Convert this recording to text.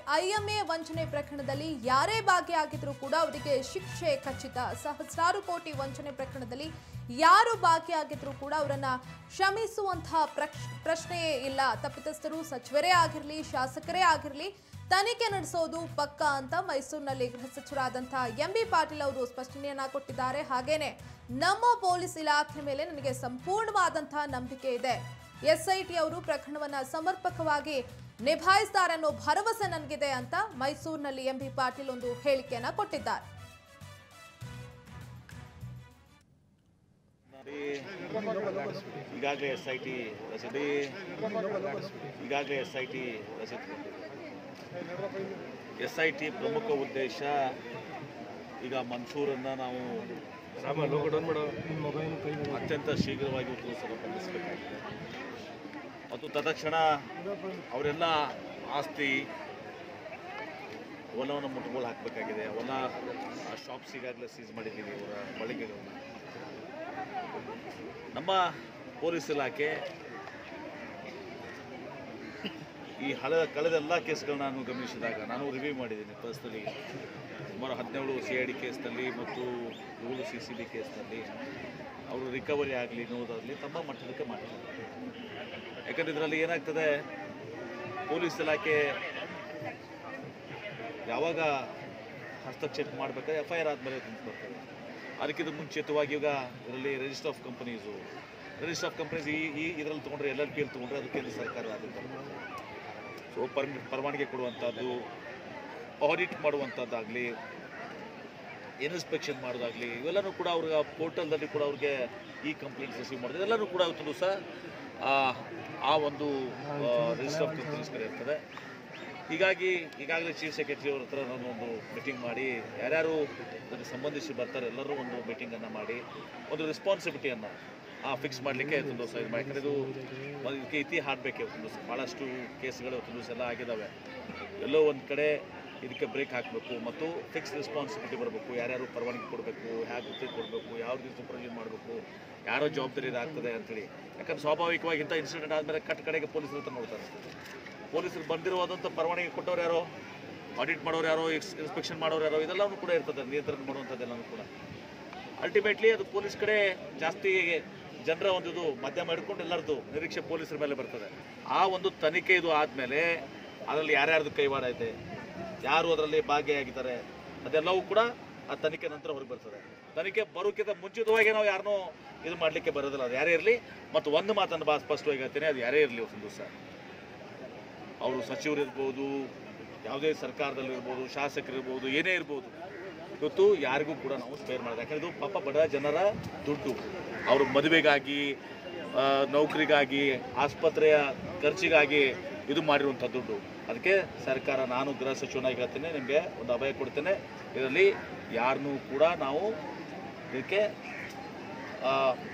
IMA ವಂಚನೆ ಪ್ರಕರಣದಲ್ಲಿ ಯಾರೇ ಭಾಗಿಯಾಗಿದ್ರೂ ಕೂಡ ಅವರಿಗೆ ಶಿಕ್ಷೆ ಖಚಿತ ಸಹಸ್ರಾರು ಕೋಟಿ ವಂಚನೆ ಪ್ರಕರಣದಲ್ಲಿ ಯಾರು ಭಾಗಿಯಾಗಿದ್ರೂ ಕೂಡ ಅವರನ್ನ ಕ್ಷಮಿಸುವಂತಹ ಪ್ರಕ್ಷ್- ಪ್ರಶ್ನೆಯೇ ಇಲ್ಲ ತಪ್ಪಿತಸ್ಥರು ಸಚಿವರೇ ಆಗಿರಲಿ ಶಾಸಕರೇ ಆಗಿರಲಿ ತನಿಖೆ ನಡೆಸೋದು ಪಕ್ಕ ಅಂತ ಮೈಸೂರಿನಲ್ಲಿ ಗೃಹ ಸಚಿವರಾದಂತಹ ಎಂ ಬಿ ಪಾಟೀಲ್ ಅವರು ಸ್ಪಷ್ಟನೆಯನ್ನ ಕೊಟ್ಟಿದ್ದಾರೆ ಹಾಗೇನೆ ನಮ್ಮ ಪೊಲೀಸ್ ಇಲಾಖೆ ಮೇಲೆ ನನಗೆ ಸಂಪೂರ್ಣವಾದಂತಹ ನಂಬಿಕೆ ಇದೆ ಎಸ್ಐಟಿ ಅವರು ಪ್ರಕರಣವನ್ನ ಸಮರ್ಪಕವಾಗಿ ನಿಭಾಯಿಸ್ತಾರೆ ಅನ್ನೋ ಭರವಸೆ ನನಗಿದೆ ಅಂತ ಮೈಸೂರಿನಲ್ಲಿ ಎಂ ಬಿ ಪಾಟೀಲ್ ಒಂದು ಹೇಳಿಕೆಯನ್ನ ಕೊಟ್ಟಿದ್ದಾರೆ ಈಗಾಗಲೇ ಎಸ್ ಐ ಟಿ ರಸೀದಿ ಈಗಾಗಲೇ ಎಸ್ ಐ ಟಿ ರಸೀದಿ ಎಸ್ ಐ ಟಿ ಪ್ರಮುಖ ಉದ್ದೇಶ ಈಗ ಮನ್ಸೂರನ್ನು ನಾವು ಅತ್ಯಂತ ಶೀಘ್ರವಾಗಿ ಉತ್ತರಿಸಲು ಬಂಧಿಸಬೇಕಾಗಿದೆ ಮತ್ತು ತತ್ಕ್ಷಣ ಅವರೆಲ್ಲ ಆಸ್ತಿ ಹೊಲವನ್ನು ಮುಟ್ಟುಗೋಲು ಹಾಕಬೇಕಾಗಿದೆ ಹೊಲ ಶಾಪ್ಸ್ ಈಗಾಗಲೇ ಸೀಸ್ ಮಾಡಿದ್ದೀವಿ ಅವರ ಮಳಿಗೆಗಳನ್ನ ನಮ್ಮ ಪೊಲೀಸ್ ಇಲಾಖೆ ಈ ಹಳೆ ಕಳೆದ ಎಲ್ಲ ಕೇಸ್ಗಳನ್ನ ನಾನು ಗಮನಿಸಿದಾಗ ನಾನು ರಿವ್ಯೂ ಮಾಡಿದ್ದೀನಿ ಪರ್ಸ್ನಲಿ ಸುಮಾರು ಹದಿನೇಳು ಸಿ ಐ ಡಿ ಕೇಸ್ನಲ್ಲಿ ಮತ್ತು ಏಳು ಸಿ ಸಿ ಬಿ ಕೇಸ್ನಲ್ಲಿ ಅವರು ರಿಕವರಿ ಆಗಲಿ ಅನ್ನೋದರಲ್ಲಿ ತಮ್ಮ ಮಟ್ಟದಕ್ಕೆ ಮಾಡ್ತಾರೆ ಯಾಕಂದರೆ ಇದರಲ್ಲಿ ಏನಾಗ್ತದೆ ಪೊಲೀಸ್ ಇಲಾಖೆ ಯಾವಾಗ ಹಸ್ತಕ್ಷೇಪ ಮಾಡಬೇಕಾದ್ರೆ ಎಫ್ ಐ ಆರ್ ಆದಮೇಲೆ ಬರ್ತದೆ ಅದಕ್ಕಿಂತ ಮುಂಚಿತವಾಗಿ ಈಗ ಇದರಲ್ಲಿ register of companies register of companies ಈ ಈ ಇದರಲ್ಲಿ ತೊಗೊಂಡ್ರೆ ಎಲ್ ಎಲ್ ಪಿ ಎಲ್ಲಿ ತೊಗೊಂಡ್ರೆ ಅದು ಕೇಂದ್ರ ಸರ್ಕಾರ ಆಗುತ್ತೆ ಸೊ ಪರ್ಮಿ ಪರವಾನಗಿ ಕೊಡುವಂಥದ್ದು ಆಡಿಟ್ ಮಾಡುವಂಥದ್ದಾಗಲಿ ಇನ್ಸ್ಪೆಕ್ಷನ್ ಮಾಡೋದಾಗಲಿ ಇವೆಲ್ಲನೂ ಕೂಡ ಅವ್ರಿಗೆ ಪೋರ್ಟಲ್ದಲ್ಲಿ ಕೂಡ ಅವ್ರಿಗೆ ಈ ಕಂಪ್ಲೇಂಟ್ಸ್ ರಿಸೀವ್ ಮಾಡೋದು ಎಲ್ಲನೂ ಕೂಡ ಇವತ್ತು ಸಹ ಆ- ಆ ಒಂದು ರಿಜಿಸ್ಟರ್ ಆಫ್ ಕಂಪನೀಸ್ ಕಡೆ ಇರ್ತದೆ ಹೀಗಾಗಿ ಈಗಾಗಲೇ ಚೀಫ್ ಸೆಕ್ರೆಟರಿ ಅವ್ರ ಹತ್ರ ನಾನು ಒಂದು ಮೀಟಿಂಗ್ ಮಾಡಿ ಯಾರ್ಯಾರು ಅದಕ್ಕೆ ಸಂಬಂಧಿಸಿ ಬರ್ತಾರೆ ಎಲ್ಲರೂ ಒಂದು ಮೀಟಿಂಗನ್ನು ಮಾಡಿ ಒಂದು ರೆಸ್ಪಾನ್ಸಿಬಿಲಿಟಿಯನ್ನು ಫಿಕ್ಸ್ ಮಾಡಲಿಕ್ಕೆ ಒಂದು ದಿವಸ ಇದು ಮಾಡಿ ಯಾಕಂದ್ರೆ ಇದು ಒಂದು ಇದಕ್ಕೆ ಇತಿ ಹಾಡಬೇಕು ಇವತ್ತು ದಿವಸ ಭಾಳಷ್ಟು ಕೇಸ್ಗಳು ಇವತ್ತು ದಿವಸ ಎಲ್ಲ ಆಗಿದ್ದಾವೆ ಎಲ್ಲೋ ಒಂದು ಕಡೆ ಇದಕ್ಕೆ ಬ್ರೇಕ್ ಹಾಕಬೇಕು ಮತ್ತು ಫಿಕ್ಸ್ ರೆಸ್ಪಾನ್ಸಿಬಿಲಿಟಿ ಬರಬೇಕು ಯಾರ್ಯಾರು ಪರವಾನಗಿ ಕೊಡಬೇಕು ಹೇಗೆ ಗುತ್ತಿಗೆ ಕೊಡಬೇಕು ಯಾವ ರೀತಿ ಸೂಪರ್ವಿಷನ್ ಮಾಡಬೇಕು ಯಾರೋ ಜವಾಬ್ದಾರಿ ಇದಾಗ್ತದೆ ಅಂತೇಳಿ ಯಾಕಂದ್ರೆ ಸ್ವಾಭಾವಿಕವಾಗಿ ಇಂಥ ಇನ್ಸಿಡೆಂಟ್ ಆದಮೇಲೆ ಕಟ್ ಕಡೆಗೆ ಪೊಲೀಸರು ಹತ್ರ ನೋಡ್ತಾರೆ ಪೊಲೀಸರು ಬಂದಿರುವುದಂಥ ಪರವಾನಗಿ ಕೊಟ್ಟವ್ರು ಯಾರೋ ಆಡಿಟ್ ಮಾಡೋರು ಯಾರೋ ಇನ್ಸ್ಪೆಕ್ಷನ್ ಮಾಡೋರು ಯಾರೋ ಇದೆಲ್ಲವೂ ಕೂಡ ಇರ್ತದೆ ನಿಯಂತ್ರಣ ಮಾಡುವಂಥದ್ದೆಲ್ಲವೂ ಕೂಡ ಅಲ್ಟಿಮೇಟ್ಲಿ ಅದು ಪೊಲೀಸ್ ಕಡೆ ಜಾಸ್ತಿ ಜನರ ಒಂದು ಇದು ಮಧ್ಯಮ ಹಿಡ್ಕೊಂಡು ಎಲ್ಲರದ್ದು ನಿರೀಕ್ಷೆ ಪೊಲೀಸರ ಮೇಲೆ ಬರ್ತದೆ ಆ ಒಂದು ತನಿಖೆ ಇದು ಆದಮೇಲೆ ಅದರಲ್ಲಿ ಯಾರ್ಯಾರ್ದು ಕೈವಾಡ ಐತೆ ಯಾರು ಅದರಲ್ಲಿ ಭಾಗಿಯಾಗಿದ್ದಾರೆ ಅದೆಲ್ಲವೂ ಕೂಡ ಆ ತನಿಖೆ ನಂತರ ಹೊರಗೆ ಬರ್ತದೆ ತನಿಖೆ ಬರೋಕ್ಕಿಂತ ಮುಂಚಿತವಾಗಿ ನಾವು ಯಾರನ್ನೂ ಇದು ಮಾಡಲಿಕ್ಕೆ ಬರೋದಿಲ್ಲ ಅದು ಯಾರೇ ಇರಲಿ ಮತ್ತು ಒಂದು ಮಾತನ್ನು ಭಾಳ ಸ್ಪಷ್ಟವಾಗಿ ಹೇಳ್ತೇನೆ ಅದು ಯಾರೇ ಇರಲಿ ಒಂದು ದಿವಸ ಅವರು ಸಚಿವರು ಇರ್ಬೋದು ಯಾವುದೇ ಸರ್ಕಾರದಲ್ಲಿರ್ಬೋದು ಶಾಸಕರಿರ್ಬೋದು ಏನೇ ಇರ್ಬೋದು ಇವತ್ತು ಯಾರಿಗೂ ಕೂಡ ನಾವು ಸ್ಪೇರ್ ಮಾಡೋದು ಯಾಕಂದ್ರೆ ಇದು ಪಾಪ ಬಡ ಜನರ ದುಡ್ಡು ಅವ್ರ ಮದುವೆಗಾಗಿ ಆ, ನೌಕರಿಗಾಗಿ ಆಸ್ಪತ್ರೆಯ ಖರ್ಚಿಗಾಗಿ ಇದು ಮಾಡಿರುವಂಥ ದುಡ್ಡು ಅದಕ್ಕೆ ಸರ್ಕಾರ ನಾನು ಗೃಹ ಸಚಿವನಾಗಿ ಹೇಳ್ತೇನೆ ನಿಮಗೆ ಒಂದು ಅಭಯ ಕೊಡ್ತೇನೆ ಇದರಲ್ಲಿ ಯಾರನ್ನೂ ಕೂಡ ನಾವು ಇದಕ್ಕೆ ಆ,